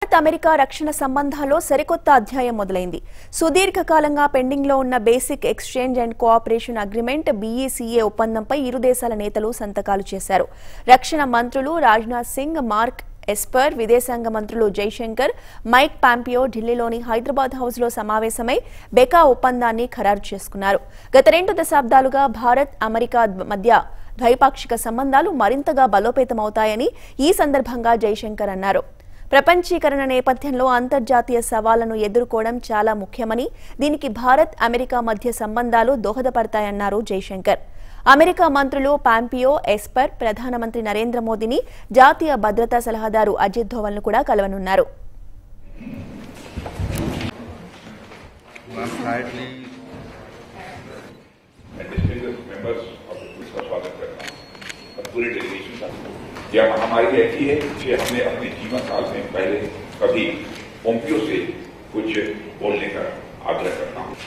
Bharat America రక్షణ సంబంధాల్లో సరికొత్త అధ్యాయం మొదలైంది సుదీర్ఘకాలంగా పెండింగ్లో ఉన్న basic exchange and cooperation agreement BECA ఒప్పందంపై ఇరు దేశాల నేతలు సంతకాలు చేశారు రక్షణ మంత్రులు రాజ్నాథ్ సింగ్ మార్క్ ఎస్పర్ విదేశాంగ మంత్రులు జైశంకర్ మైక్ పాంపియో ఢిల్లీలోని హైదరాబాద్ హౌస్లో సమావేశమై బెకా ఒప్పందాన్ని ఖరారు చేసుకున్నారు గత రెండు దశాబ్దాలుగా భారత్ అమెరికా మధ్య ద్వైపాక్షిక సంబంధాలు మరింతగా బలోపేతమవుతాయని ఈ సందర్భంగా జైశంకర్ అన్నారు ప్రపంచీకరణ నేపథ్యంలో అంతర్జాతీయ సవాళ్లను ఎదుర్కోవడం చాలా ముఖ్యమని దీనికి భారత్ అమెరికా మధ్య సంబంధాలు దోహదపడతాయన్నారు జైశంకర్ అమెరికా మంత్రులు పాంపియో ఎస్పర్ ప్రధానమంత్రి నరేంద్ర మోదీని జాతీయ భద్రతా సలహాదారు అజిత్ ధోవల్ను కూడా కలవనున్నారు Ma'am, quietly. मैं distinguished members of the police का स्वागत करता हूँ और पूरे डेलीगेशन का यह महामारी ऐसी है कि हमने अपने जीवन काल में पहले कभी पोम्पियो से कुछ बोलने का आग्रह करता हूँ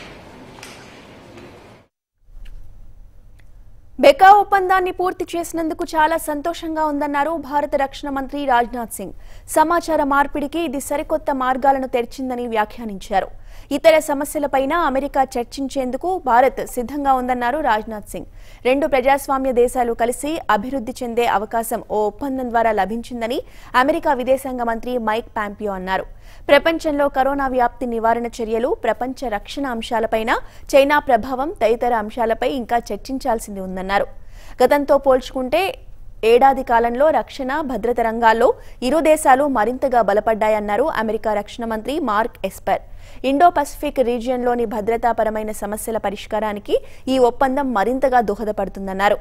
బెకా ఒప్పందాన్ని పూర్తి చేసినందుకు చాలా సంతోషంగా ఉందన్నారు భారత రక్షణ మంత్రి రాజ్నాథ్ సింగ్ సమాచార మార్పిడికి ఇది సరికొత్త మార్గాలను తెరిచిందని వ్యాఖ్యానించారు ఇతర సమస్యలపైన అమెరికా చర్చించేందుకు భారత్ సిద్ధంగా ఉందన్నారు రాజ్నాథ్ సింగ్ రెండు ప్రజాస్వామ్య దేశాలు కలిసి అభివృద్ధి చెందే అవకాశం ఓ ఒప్పందం ద్వారా లభించిందని అమెరికా విదేశాంగ మంత్రి మైక్ పాంపియో అన్నారు ప్రపంచంలో కరోనా వ్యాప్తి నివారణ చర్యలు ప్రపంచ రక్షణ అంశాలపైన చైనా ప్రభావం తదితర అంశాలపై ఇంకా చర్చించాల్సింది ఉందన్నారు గతంతో పోల్చుకుంటే ఏడాది కాలంలో రక్షణ భద్రత రంగాల్లో ఇరు దేశాలు మరింతగా బలపడ్డాయన్నారు అమెరికా రక్షణ మంత్రి మార్క్ ఎస్పర్ ఇండో పసిఫిక్ రీజియన్లోని భద్రతాపరమైన సమస్యల పరిష్కారానికి ఈ ఒప్పందం మరింతగా దోహదపడుతుందన్నారు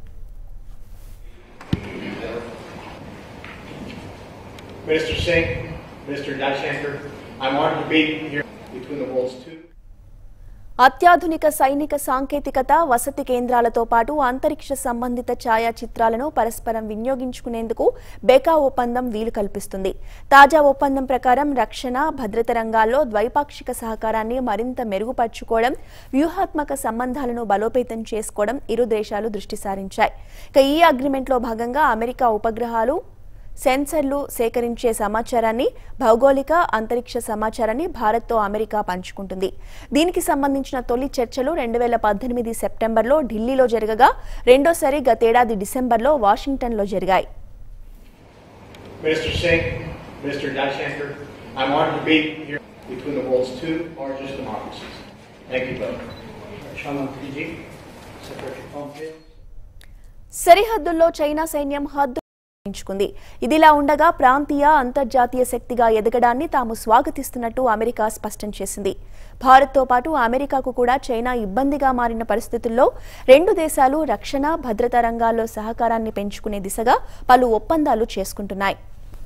Mr. Singh, Mr. Jaishankar, I'm honored to be here between the world's two. అత్యాధునిక సైనిక సాంకేతికత వసతి కేంద్రాలతో పాటు అంతరిక్ష సంబంధిత ఛాయాచిత్రాలను పరస్పరం వినియోగించుకునేందుకు బెకా ఒప్పందం వీలు కల్పిస్తుంది తాజా ఒప్పందం ప్రకారం రక్షణ భద్రత రంగాల్లో ద్వైపాక్షిక సహకారాన్ని మరింత మెరుగుపరుచుకోవడం వ్యూహాత్మక సంబంధాలను బలోపేతం చేసుకోవడం ఇరు దేశాలు దృష్టి సారించాయి ఇక ఈ అగ్రిమెంట్లో భాగంగా అమెరికా ఉపగ్రహాలు సెన్సర్లు సేకరించే సమాచారాన్ని భౌగోళిక అంతరిక్ష సమాచారాన్ని భారత్తో అమెరికా పంచుకుంటుంది దీనికి సంబంధించిన తొలి చర్చలు రెండు వేల పద్దెనిమిది సెప్టెంబర్లో ఢిల్లీలో జరగగా రెండోసారి గతేడాది డిసెంబర్లో వాషింగ్టన్లో జరిగాయి Mr. Singh, Mr. Jaishankar, I'm honored to be here between the world's two largest democracies. Thank you both. Shaman Fiji, Secretary Pompeo. సరిహద్దుల్లో చైనా సైన్యం హద్దు నిర్ణయించుకుంది ఇదిలా ఉండగా ప్రాంతీయ అంతర్జాతీయ శక్తిగా ఎదగడాన్ని తాము స్వాగతిస్తున్నట్టు అమెరికా స్పష్టం చేసింది భారత్తో పాటు అమెరికాకు కూడా చైనా ఇబ్బందిగా మారిన పరిస్థితుల్లో రెండు దేశాలు రక్షణ భద్రతా రంగాల్లో సహకారాన్ని పెంచుకునే దిశగా పలు ఒప్పందాలు చేసుకుంటున్నాయి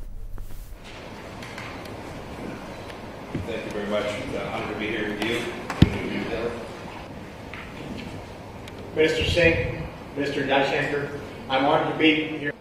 Thank you very much. It's an honor to be here with you. Mr. Singh, Mr. Jaishankar, I'm honored to be here